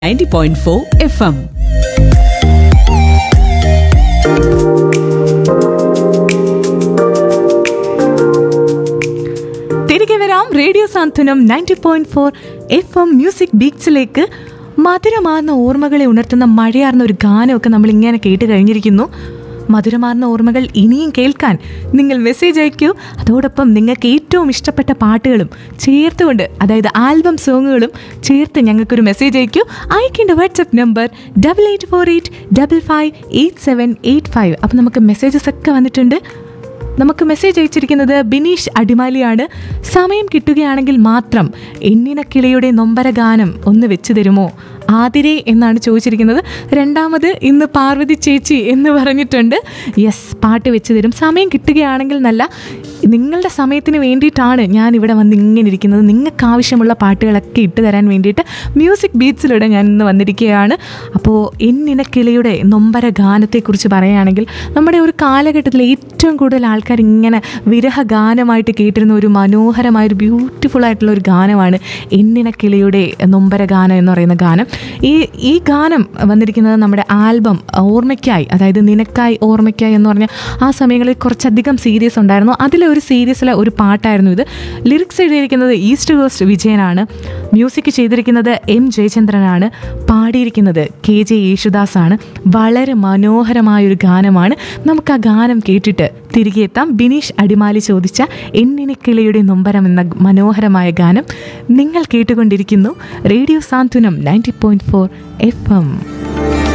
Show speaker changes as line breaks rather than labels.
90.4 FM.
തിരികെ വരാം radio Santhwanam ninety point four F M music ബീച്ചിലേക്ക് മധുരമാർന്ന ഓർമ്മകളെ ഉണർത്തുന്ന മഴയാർന്ന ഒരു ഗാനമൊക്കെ നമ്മൾ ഇങ്ങനെ കേട്ട് കഴിഞ്ഞിരിക്കുന്നു മധുരമാർന്ന ഓർമ്മകൾ ഇനിയും കേൾക്കാൻ നിങ്ങൾ മെസ്സേജ് അയക്കൂ അതോടൊപ്പം നിങ്ങൾക്ക് ഏറ്റവും ഇഷ്ടപ്പെട്ട പാട്ടുകളും ചേർത്തുകൊണ്ട് അതായത് ആൽബം സോങ്ങുകളും ചേർത്ത് ഞങ്ങൾക്കൊരു മെസ്സേജ് അയക്കൂ അയക്കേണ്ട WhatsApp number double eight four eight double five eight seven eight five അപ്പം നമുക്ക് മെസ്സേജസ് ഒക്കെ വന്നിട്ടുണ്ട് നമുക്ക് മെസ്സേജ് അയച്ചിരിക്കുന്നത് ബിനീഷ് അടിമാലിയാണ് സമയം കിട്ടുകയാണെങ്കിൽ മാത്രം എണ്ണിനക്കിളിയുടെ നൊമ്പര ഗാനം ഒന്ന് വെച്ചു തരുമോ ആതിരെ എന്നാണ് ചോദിച്ചിരിക്കുന്നത് രണ്ടാമത് ഇന്ന് പാർവതി ചേച്ചി എന്ന് പറഞ്ഞിട്ടുണ്ട് യെസ് പാട്ട് വെച്ച് തരും സമയം കിട്ടുകയാണെങ്കിൽ നല്ല നിങ്ങളുടെ സമയത്തിന് വേണ്ടിയിട്ടാണ് ഞാൻ ഇവിടെ വന്ന് ഇങ്ങനെ ഇരിക്കുന്നത് നിങ്ങൾക്ക് ആവശ്യമുള്ള പാട്ടുകളൊക്കെ ഇട്ട് തരാൻ വേണ്ടിയിട്ട് മ്യൂസിക് ബീറ്റ്സിലൂടെ ഞാൻ ഇന്ന് വന്നിരിക്കുകയാണ് അപ്പോൾ എന്നിനക്കിളിയുടെ നൊമ്പര ഗാനത്തെക്കുറിച്ച് പറയുകയാണെങ്കിൽ നമ്മുടെ ഒരു കാലഘട്ടത്തിൽ ഏറ്റവും കൂടുതൽ ആൾക്കാർ ഇങ്ങനെ വിരഹ ഗാനമായിട്ട് കേട്ടിരുന്ന ഒരു മനോഹരമായ ഒരു ബ്യൂട്ടിഫുൾ ആയിട്ടുള്ള ഒരു ഗാനമാണ് എന്നിനക്കിളിയുടെ നൊമ്പര ഗാനം എന്ന് പറയുന്ന ഗാനം ഈ ഈ ഗാനം വന്നിരിക്കുന്നത് നമ്മുടെ ആൽബം ഓർമ്മയ്ക്കായി അതായത് നിനക്കായി ഓർമ്മയ്ക്കായി എന്ന് പറഞ്ഞ ആ സമയങ്ങളിൽ കുറച്ചധികം സീരീസ് ഉണ്ടായിരുന്നു അതിലെ ഒരു സീരീസിലെ ഒരു പാട്ടായിരുന്നു ഇത് ലിറിക്സ് എഴുതിയിരിക്കുന്നത് ഈസ്റ്റ് കോസ്റ്റ് വിജയനാണ് മ്യൂസിക് ചെയ്തിരിക്കുന്നത് എം ജയചന്ദ്രനാണ് പാടിയിരിക്കുന്നത് കെ ജെ യേശുദാസ് ആണ് വളരെ മനോഹരമായൊരു ഗാനമാണ് നമുക്ക് ആ ഗാനം കേട്ടിട്ട് തിരികെ എത്താം ബിനീഷ് അടിമാലി ചോദിച്ച എന്നിനിക്കിളിയുടെ നൊമ്പരം എന്ന മനോഹരമായ ഗാനം നിങ്ങൾ കേട്ടുകൊണ്ടിരിക്കുന്നു radio Santhwanam ninety point four F M